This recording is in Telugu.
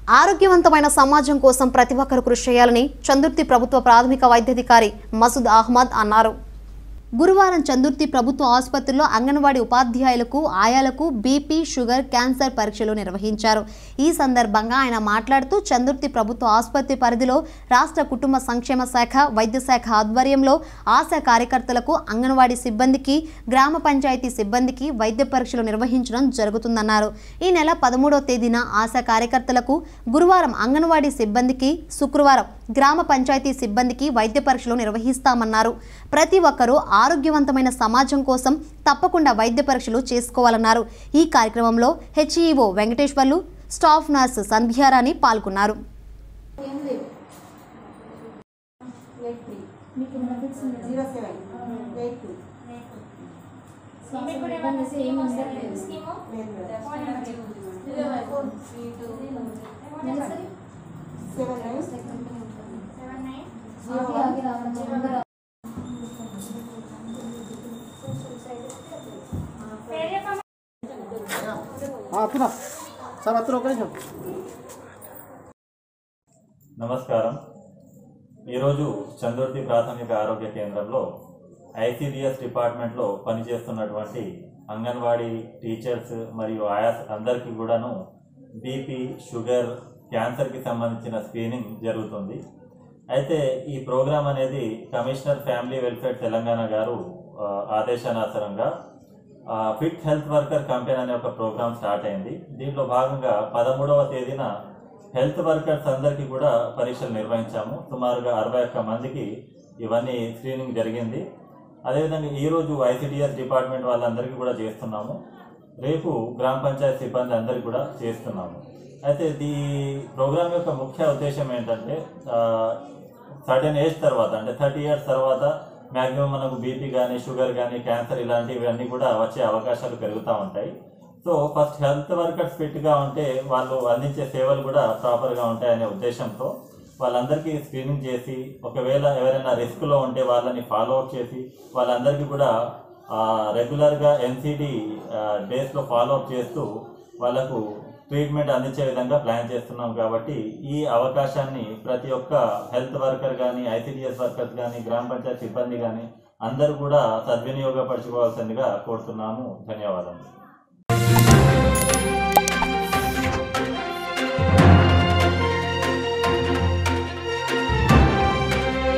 ఆరోగ్యవంతమైన సమాజం కోసం ప్రతి ఒక్కరూ కృషి చేయాలని చందుర్తి ప్రభుత్వ ప్రాథమిక వైద్యాధికారి మసూద్ అహ్మద్ అన్నారు గురువారం చందుర్తి ప్రభుత్వ ఆసుపత్రిలో అంగన్వాడీ ఉపాధ్యాయులకు ఆయాలకు బీపీ షుగర్ క్యాన్సర్ పరీక్షలు నిర్వహించారు ఈ సందర్భంగా ఆయన మాట్లాడుతూ చందుర్తి ప్రభుత్వ ఆసుపత్రి పరిధిలో రాష్ట్ర కుటుంబ సంక్షేమ శాఖ వైద్య శాఖ ఆధ్వర్యంలో ఆశా కార్యకర్తలకు అంగన్వాడీ సిబ్బందికి గ్రామ పంచాయతీ సిబ్బందికి వైద్య పరీక్షలు నిర్వహించడం జరుగుతుందన్నారు ఈ నెల పదమూడవ తేదీన ఆశా కార్యకర్తలకు గురువారం అంగన్వాడీ సిబ్బందికి శుక్రవారం గ్రామ పంచాయతీ సిబ్బందికి వైద్య పరీక్షలు నిర్వహిస్తామన్నారు ప్రతి ఒక్కరూ ఆరోగ్యవంతమైన సమాజం కోసం తప్పకుండా వైద్య పరీక్షలు చేసుకోవాలన్నారు ఈ కార్యక్రమంలో HEO Venkateswarlu staff nurse Sandhyarani పాల్గొన్నారు జీరో సెవెన్ ఎయిట్ టూ లేదు madam seven nine zero one అతున్నా సార్ అతున్నా ఒక నిమిషం నమస్కారం ఈరోజు చందుర్తి ప్రాథమిక ఆరోగ్య కేంద్రంలో ఐసిడిఎస్ డిపార్ట్మెంట్లో పనిచేస్తున్నటువంటి అంగన్వాడీ టీచర్స్ మరియు ఆయాస్ అందరికీ కూడాను బీపీ షుగర్ క్యాన్సర్కి సంబంధించిన స్క్రీనింగ్ జరుగుతుంది అయితే ఈ ప్రోగ్రాం అనేది కమిషనర్ ఫ్యామిలీ వెల్ఫేర్ తెలంగాణ గారు ఆ, ఆదేశానుసారంగా ఆ, ఫిట్ హెల్త్ వర్కర్ కంపెనీ అనే ఒక ప్రోగ్రామ్ స్టార్ట్ అయింది దీంట్లో భాగంగా పదమూడవ తేదీన హెల్త్ వర్కర్స్ అందరికీ కూడా పరీక్షలు నిర్వహించాము సుమారుగా అరవై ఒక్క మందికి ఇవన్నీ స్క్రీనింగ్ జరిగింది అదేవిధంగా ఈరోజు ఐసిడిఎస్ డిపార్ట్మెంట్ వాళ్ళందరికీ కూడా చేస్తున్నాము రేపు గ్రామ పంచాయతీ సిబ్బంది అందరికీ కూడా చేస్తున్నాము అయితే ఈ ప్రోగ్రామ్ యొక్క ముఖ్య ఉద్దేశం ఏంటంటే సర్టెన్ ఏజ్ తర్వాత అంటే థర్టీ ఇయర్స్ తర్వాత మ్యాక్సిమం మనకు బీపీ కానీ షుగర్ కానీ క్యాన్సర్ ఇలాంటివి అన్నీ కూడా వచ్చే అవకాశాలు పెరుగుతూ ఉంటాయి సో ఫస్ట్ హెల్త్ వర్కర్స్ ఫిట్గా ఉంటే వాళ్ళు అందించే సేవలు కూడా ప్రాపర్గా ఉంటాయనే ఉద్దేశంతో వాళ్ళందరికీ స్క్రీనింగ్ చేసి ఒకవేళ ఎవరైనా రిస్క్లో ఉంటే వాళ్ళని ఫాలో అప్ చేసి వాళ్ళందరికీ కూడా రెగ్యులర్గా ఎన్సిడి డేస్లో ఫాలో అప్ చేస్తూ వాళ్ళకు ట్రీట్మెంట్ అందించే విధంగా ప్లాన్ చేస్తున్నాం కాబట్టి ఈ అవకాశాన్ని ప్రతి ఒక్క హెల్త్ వర్కర్ కానీ ఐసిడిఎస్ వర్కర్స్ కానీ గ్రామ పంచాయతీ సిబ్బంది కానీ అందరూ కూడా సద్వినియోగపరచుకోవాల్సిందిగా కోరుతున్నాము ధన్యవాదాలు